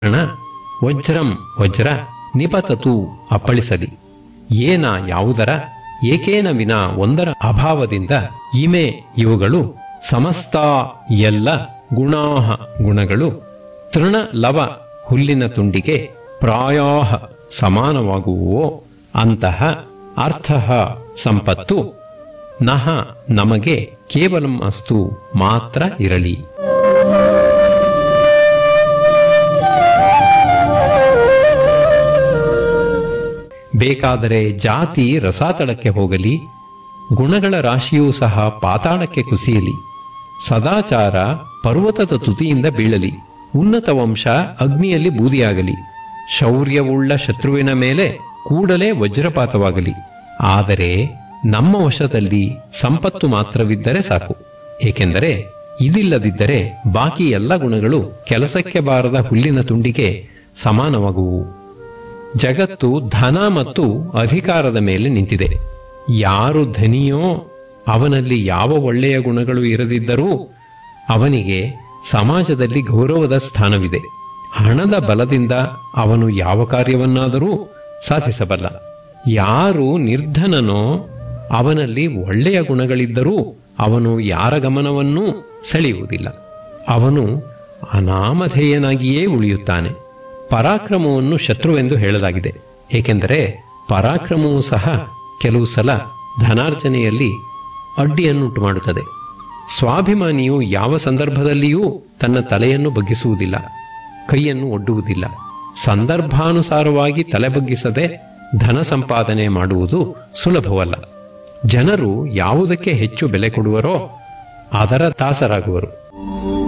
ಕಾರಣ ವಜ್ರಂ ವಜ್ರ ನಿಪತತು ಅಪ್ಪಳಿಸಲಿ ಏನ ಯಾವುದರ ಏಕೇನ ವಿನ ಒಂದರ ಅಭಾವದಿಂದ ಇಮೆ ಇವುಗಳು ಸಮಸ್ತ ಎಲ್ಲ ಗುಣಾಹ ಗುಣಗಳು ತೃಣ ಲವ ಹುಲ್ಲಿನ ತುಂಡಿಗೆ ಪ್ರಾಯಾಹ ಸಮಾನವಾಗುವೋ ಅಂತಹ ಅರ್ಥ ಸಂಪತ್ತು ನಹ ನಮಗೆ ಕೇವಲಂ ಅಸ್ತು ಮಾತ್ರ ಇರಲಿ ಬೇಕಾದರೆ ಜಾತಿ ರಸಾತಳಕ್ಕೆ ಹೋಗಲಿ ಗುಣಗಳ ರಾಶಿಯೂ ಸಹ ಪಾತಾಳಕ್ಕೆ ಕುಸಿಯಲಿ ಸದಾಚಾರ ಪರ್ವತದ ತುದಿಯಿಂದ ಬೀಳಲಿ ಉನ್ನತ ವಂಶ ಅಗ್ನಿಯಲ್ಲಿ ಬೂದಿಯಾಗಲಿ ಶೌರ್ಯವುಳ್ಳ ಶತ್ರುವಿನ ಮೇಲೆ ಕೂಡಲೇ ವಜ್ರಪಾತವಾಗಲಿ ಆದರೆ ನಮ್ಮ ವಶದಲ್ಲಿ ಸಂಪತ್ತು ಮಾತ್ರವಿದ್ದರೆ ಸಾಕು ಏಕೆಂದರೆ ಇದಿಲ್ಲದಿದ್ದರೆ ಬಾಕಿ ಎಲ್ಲ ಗುಣಗಳು ಕೆಲಸಕ್ಕೆ ಬಾರದ ಹುಲ್ಲಿನ ತುಂಡಿಗೆ ಸಮಾನವಾಗುವು ಜಗತ್ತು ಧನ ಮತ್ತು ಅಧಿಕಾರದ ಮೇಲೆ ನಿಂತಿದೆ ಯಾರು ಧನಿಯೋ ಅವನಲ್ಲಿ ಯಾವ ಒಳ್ಳೆಯ ಗುಣಗಳು ಇರದಿದ್ದರೂ ಅವನಿಗೆ ಸಮಾಜದಲ್ಲಿ ಗೌರವದ ಸ್ಥಾನವಿದೆ ಹಣದ ಬಲದಿಂದ ಅವನು ಯಾವ ಕಾರ್ಯವನ್ನಾದರೂ ಸಾಧಿಸಬಲ್ಲ ಯಾರು ನಿರ್ಧನನೋ ಅವನಲ್ಲಿ ಒಳ್ಳೆಯ ಗುಣಗಳಿದ್ದರೂ ಅವನು ಯಾರ ಗಮನವನ್ನೂ ಸೆಳೆಯುವುದಿಲ್ಲ ಅವನು ಅನಾಮಧೇಯನಾಗಿಯೇ ಉಳಿಯುತ್ತಾನೆ ಪರಾಕ್ರಮವನ್ನು ಶತ್ರುವೆಂದು ಹೇಳಲಾಗಿದೆ ಏಕೆಂದರೆ ಪರಾಕ್ರಮವೂ ಸಹ ಕೆಲವು ಸಲ ಧನಾರ್ಜನೆಯಲ್ಲಿ ಅಡ್ಡಿಯನ್ನುಂಟು ಮಾಡುತ್ತದೆ ಸ್ವಾಭಿಮಾನಿಯು ಯಾವ ಸಂದರ್ಭದಲ್ಲಿಯೂ ತನ್ನ ತಲೆಯನ್ನು ಬಗ್ಗಿಸುವುದಿಲ್ಲ ಕೈಯನ್ನು ಒಡ್ಡುವುದಿಲ್ಲ ಸಂದರ್ಭಾನುಸಾರವಾಗಿ ತಲೆ ಬಗ್ಗಿಸದೆ ಧನ ಸಂಪಾದನೆ ಮಾಡುವುದು ಸುಲಭವಲ್ಲ ಜನರು ಯಾವುದಕ್ಕೆ ಹೆಚ್ಚು ಬೆಲೆ ಕೊಡುವರೋ ಅದರ ದಾಸರಾಗುವರು